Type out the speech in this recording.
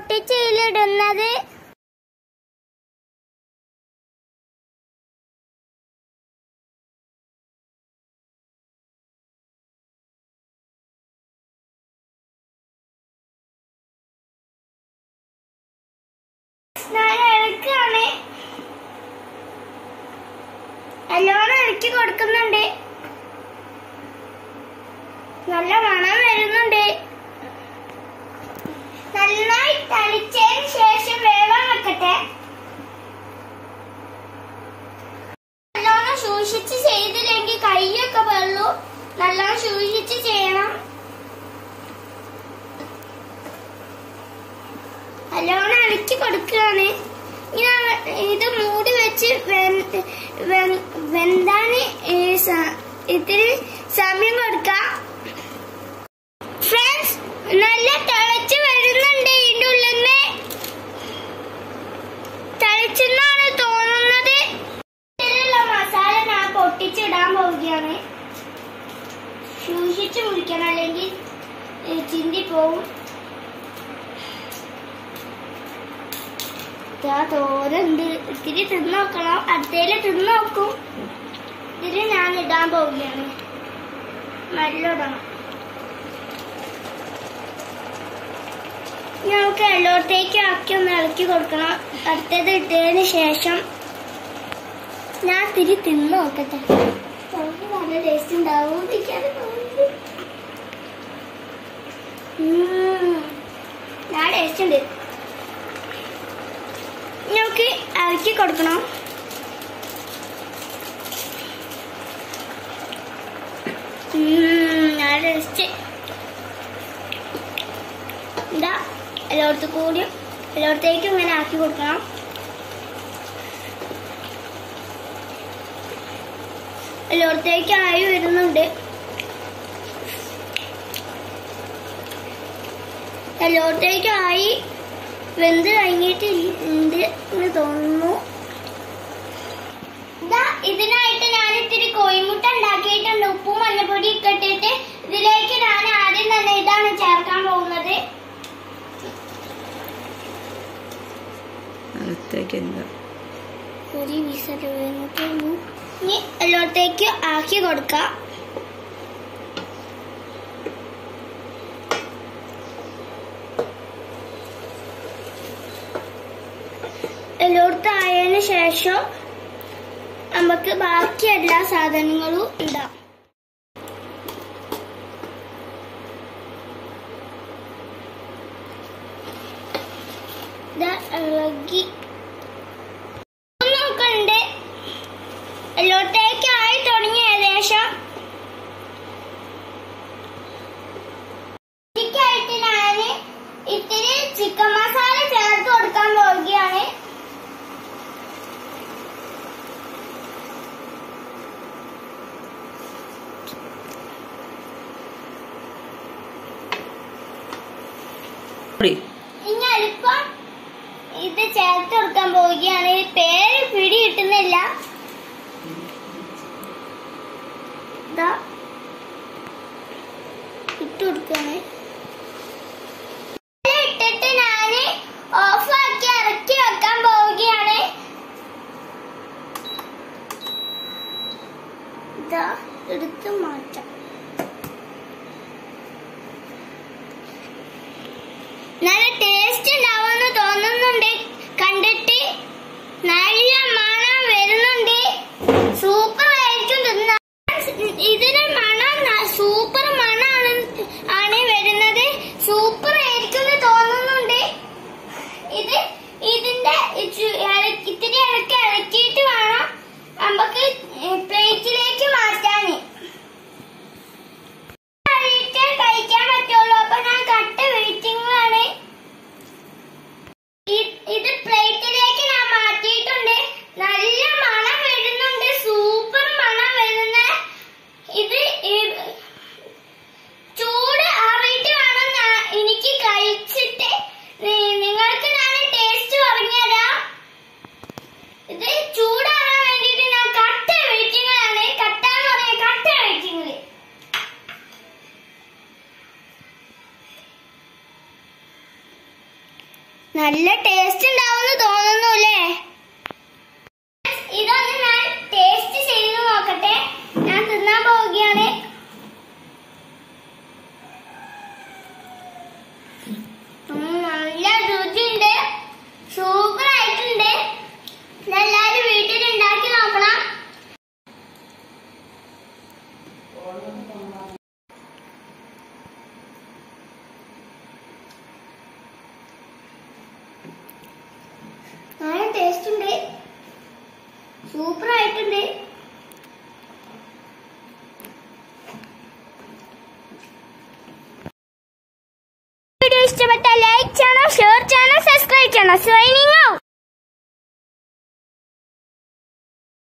പൊട്ടിച്ചയിലിടുന്നത് ഞാൻ ഇളക്കാണ് നല്ലോണം ഇളക്കി കൊടുക്കുന്നുണ്ട് നല്ല മണം വരുന്നുണ്ട് നന്നായി തളിച്ചതിന് ശേഷം വേവാൻ വെക്കട്ടെ നല്ലോണം സൂക്ഷിച്ച് ചെയ്തില്ലെങ്കിൽ കൈയൊക്കെ വെള്ളു നല്ലോണം സൂക്ഷിച്ച് ചെയ്യണം നല്ലോണം ഇളക്കി കൊടുക്കുകയാണ് ഇനി ഇത് മൂടി വെച്ച് വെന്ത് വെ- വെന്താന് ഈ സ- ഇതിന് സമയം കൊടുക്കാം ഫ്രണ്ട്സ് നല്ല തിളച്ച് വരുന്നുണ്ട് ഇതിന്റെ ഉള്ളിൽ നിന്ന് തിളച്ചെന്നാണ് തോന്നുന്നത് ഇതിലുള്ള മസാല ഞാൻ പൊട്ടിച്ചിടാൻ പോവുകയാണ് സൂക്ഷിച്ച് മുറിക്കണം അല്ലെങ്കിൽ ഏ, ചിന്തി പോവും ഇതാ തോരുണ്ട് ഇത്തിരി തിന്ന് നോക്കണം അടുത്തേല് തിന്ന് നോക്കും ഇതില് ഞാൻ ഇടാൻ പോവുകയാണ് നല്ല ഇടണം നമുക്ക് എല്ലായിടത്തേക്കും ആക്കി ഒന്ന് ഇളക്കി കൊടുക്കണം അടുത്തത് ഇട്ടതിന് ശേഷം ഞാൻ തിരി തിന്ന് നോക്കട്ടെ നമുക്ക് നല്ല ടേസ്റ്റ് ഉണ്ടാവും എനിക്കത് തോന്നുന്നു. ഉം. ഞാൻ ടേസ്റ്റ് ഉണ്ട് നമുക്ക് ഇളക്കി കൊടുക്കണം ഉം, നല്ല ടേസ്റ്റ് എന്താ എല്ലായിടത്തും കൂടി എല്ലായിടത്തേക്കും ഇങ്ങനെ ആക്കി കൊടുക്കണം എല്ലായിടത്തേക്കും ആയി വരുന്നുണ്ട് എല്ലായിടത്തേക്കും ആയി വെന്ത് കഴിഞ്ഞിട്ട് ഉണ്ട് എന്ന് തോന്നുന്നു ദാ ഇതിനായിട്ട് ഞാൻ ഇത്തിരി കോഴിമുട്ട ഉണ്ടാക്കിയിട്ടുണ്ട് ഉപ്പും മഞ്ഞപ്പൊടി ഒക്കെ ഇട്ടിട്ട് ഇതിലേക്ക് ഞാൻ ആദ്യം തന്നെ ഇതാണ് ചേർക്കാൻ പോകുന്നത് അടുത്തേക്ക് എന്താ ഒരു വിസൽ വീണിട്ടുള്ളൂ ഇനി എല്ലായിടത്തേക്ക് ആക്കി കൊടുക്കാം എല്ലായിടത്തും ആയതിനു ശേഷം നമുക്ക് ബാക്കി എല്ലാ സാധനങ്ങളും ഇടാം ദാ ഇളകി നോക്കണ്ട് എല്ലോട്ടേക്ക് ആയി തുടങ്ങി ഏകദേശം ഇതിക്കായിട്ട് ഞാന് ഇത്തിരി ചിക്കൻ മസാല ചേർത്ത് കൊടുക്കാൻ പോവുകയാണ് പൊടി. ഇനി അല്പം ഇത് ചേർത്ത് കൊടുക്കാൻ പോവുകയാണ് ഈ പേര് പിടി കിട്ടുന്നില്ല ദാ ഇട്ട് കൊടുക്കാണ് ഇട്ടിട്ട് ഞാന് ഓഫാക്കി ഇറക്കി വെക്കാൻ പോവുകയാണ് ഇതാ എടുത്ത് മാറ്റാം നല്ല ടേസ്റ്റ് ഉണ്ടാവുമെന്ന് തോന്നുന്നുണ്ട് കണ്ടിട്ട് നല്ല മണം വരുന്നുണ്ട് സൂപ്പർ ആയിരിക്കും തിന്നാൻ ഇതിന് മണം ന- സൂപ്പർ മണാണ് ആണ് വരുന്നത് സൂപ്പർ ആയിരിക്കും എന്ന് തോന്നുന്നുണ്ട് ഇത് ഇതിന്റെ ഇച്ചു- ഇള- ഇത്തിരി ഇളക്കി ഇളക്കിയിട്ട് വേണം നമുക്ക് പ്ലേറ്റിലേക്ക് മാറ്റാന് കഴിക്കാൻ കഴിക്കാൻ പറ്റുള്ളൂ അപ്പൊ ഞാൻ കട്ട വെയിറ്റിംഗിലാണ് നല്ല ടേസ്റ്റ് ഉണ്ടാവുമെന്ന് തോന്നുന്നു അല്ലേ ഇതൊന്ന് ഞാൻ ടേസ്റ്റ് ചെയ്ത് നോക്കട്ടെ ഞാൻ തിന്നാൻ പോവുകയാണ് ഉം, നല്ല രുചിയുണ്ട് സൂപ്പർ ആയിട്ടുണ്ട് ഇതെല്ലാരും വീട്ടിൽ ഉണ്ടാക്കി നോക്കണം നല്ല ടേസ്റ്റ് ഉണ്ട് സൂപ്പർ ആയിട്ടുണ്ട് വീഡിയോ ഇഷ്ടപ്പെട്ടാൽ ലൈക്ക് ചെയ്യണം ഷെയർ ചെയ്യണം സബ്സ്ക്രൈബ് ചെയ്യണം സൈനിങ് ഔട്ട്